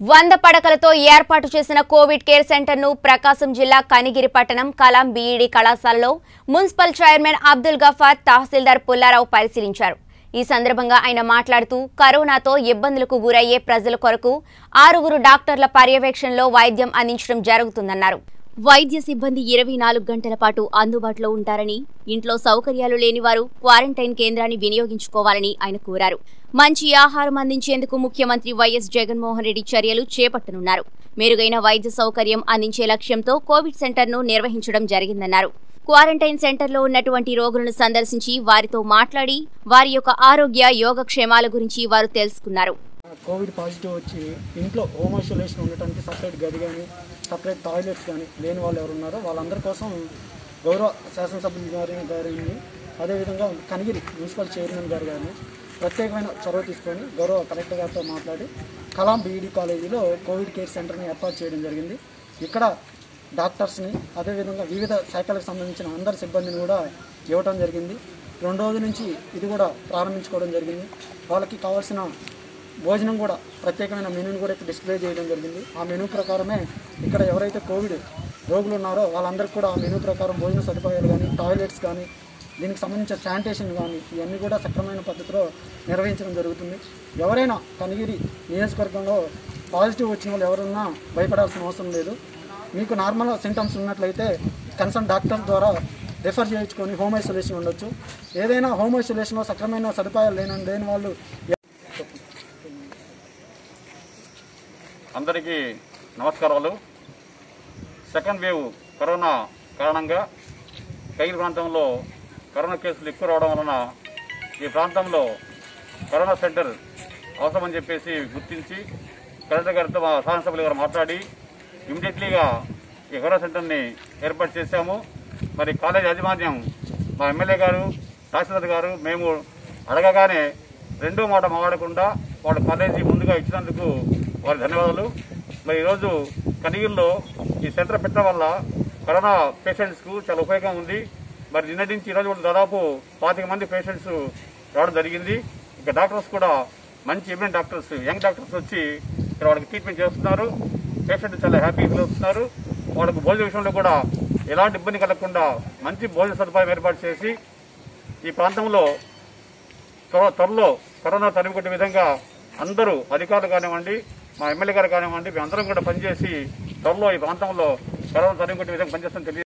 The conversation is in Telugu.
వంద పడకలతో ఏర్పాటు చేసిన కోవిడ్ కేర్ సెంటర్ను ప్రకాశం జిల్లా కనిగిరి పట్టణం కలాం బీఈడీ కళాశాలలో మున్సిపల్ చైర్మన్ అబ్దుల్ గఫార్ తహసీల్దార్ పుల్లారావు పరిశీలించారు ఈ సందర్భంగా ఆయన మాట్లాడుతూ కరోనాతో ఇబ్బందులకు గురయ్యే ప్రజల కొరకు ఆరుగురు డాక్టర్ల పర్యవేక్షణలో వైద్యం అందించడం జరుగుతుందన్నారు వైద్య సిబ్బంది ఇరవై నాలుగు గంటల పాటు అందుబాటులో ఉంటారని ఇంట్లో సౌకర్యాలు లేని వారు క్వారంటైన్ కేంద్రాన్ని వినియోగించుకోవాలని ఆయన కోరారు మంచి ఆహారం అందించేందుకు ముఖ్యమంత్రి వైఎస్ జగన్మోహన్ రెడ్డి చర్యలు చేపట్టనున్నారు మెరుగైన వైద్య సౌకర్యం అందించే లక్ష్యంతో కోవిడ్ సెంటర్ను నిర్వహించడం జరిగిందన్నారు క్వారంటైన్ సెంటర్లో ఉన్నటువంటి రోగులను సందర్శించి వారితో మాట్లాడి వారి యొక్క ఆరోగ్య యోగక్షేమాల గురించి వారు తెలుసుకున్నారు కోవిడ్ పాజిటివ్ వచ్చి ఇంట్లో హోమ్ ఐసోలేషన్ ఉండటానికి సపరేట్ గది కానీ సపరేట్ టాయిలెట్స్ కానీ లేని వాళ్ళు ఎవరు ఉన్నారో వాళ్ళందరి కోసం గౌరవ శాసనసభ్యులు గారి గారిని అదేవిధంగా కనిగిరి మున్సిపల్ చైర్మన్ గారు గారిని ప్రత్యేకమైన చొరవ తీసుకొని గౌరవ కలెక్టర్ గారితో మాట్లాడి కలాం బీఈడి కాలేజీలో కోవిడ్ కేర్ సెంటర్ని ఏర్పాటు చేయడం జరిగింది ఇక్కడ డాక్టర్స్ని అదేవిధంగా వివిధ శాఖలకు సంబంధించిన అందరి సిబ్బందిని కూడా ఇవ్వటం జరిగింది రెండు రోజుల నుంచి ఇది కూడా ప్రారంభించుకోవడం జరిగింది వాళ్ళకి కావాల్సిన భోజనం కూడా ప్రత్యేకమైన మెనూని కూడా ఇక్కడ డిస్ప్లే చేయడం జరిగింది ఆ మెనూ ప్రకారమే ఇక్కడ ఎవరైతే కోవిడ్ రోగులు ఉన్నారో వాళ్ళందరికీ కూడా ఆ మెనూ ప్రకారం భోజన సదుపాయాలు కానీ టాయిలెట్స్ కానీ దీనికి సంబంధించిన శానిటేషన్ కానీ ఇవన్నీ కూడా సక్రమైన పద్ధతిలో నిర్వహించడం జరుగుతుంది ఎవరైనా కనిగిరి నియోజకవర్గంలో పాజిటివ్ వచ్చిన వాళ్ళు ఎవరున్నా భయపడాల్సిన అవసరం లేదు మీకు నార్మల్ సింటమ్స్ ఉన్నట్లయితే కన్సర్న్ డాక్టర్ ద్వారా రిఫర్ చేయించుకొని హోమ్ ఐసోలేషన్ ఉండొచ్చు ఏదైనా హోమ్ ఐసోలేషన్లో సక్రమైన సదుపాయాలు లేని లేని వాళ్ళు అందరికీ నమస్కారాలు సెకండ్ వేవ్ కరోనా కారణంగా కైలు ప్రాంతంలో కరోనా కేసులు ఎక్కువ రావడం వలన ఈ ప్రాంతంలో కరోనా సెంటర్ అవసరమని చెప్పేసి గుర్తించి కలెక్టర్ గారితో మా శాసనసభ్యులు గారు మాట్లాడి ఇమీడియట్లీగా ఈ కరోనా సెంటర్ని ఏర్పాటు చేశాము మరి కాలేజ్ యాజమాన్యం మా ఎమ్మెల్యే గారు తహసీల్దార్ గారు మేము అడగగానే రెండో మాట మాట్లాడకుండా వాళ్ళ కాలేజీ ముందుగా ఇచ్చినందుకు వారి ధన్యవాదాలు మరి ఈరోజు కనిగిరిలో ఈ సెంటర్ పెట్టడం వల్ల కరోనా పేషెంట్స్కు చాలా ఉపయోగం ఉంది మరి నిన్నటి నుంచి ఈరోజు కూడా దాదాపు పాతిక మంది పేషెంట్స్ రావడం జరిగింది ఇక డాక్టర్స్ కూడా మంచి ఇమ్యూన్ డాక్టర్స్ యంగ్ డాక్టర్స్ వచ్చి ఇక్కడ వాళ్ళకి ట్రీట్మెంట్ చేస్తున్నారు పేషెంట్ చాలా హ్యాపీ ఫీల్ అవుతున్నారు వాళ్ళకు భోజన విషయంలో కూడా ఎలాంటి ఇబ్బంది కలగకుండా మంచి భోజన సదుపాయం ఏర్పాటు చేసి ఈ ప్రాంతంలో త్వర త్వరలో కరోనా తరిమికొట్టే విధంగా అందరూ అధికారులు కానివ్వండి మా ఎమ్మెల్యే గారు కానివ్వండి మేము అందరం కూడా పనిచేసి త్వరలో ఈ ప్రాంతంలో కరోనా తరిమికొట్టే విధంగా పనిచేస్తామని తెలియ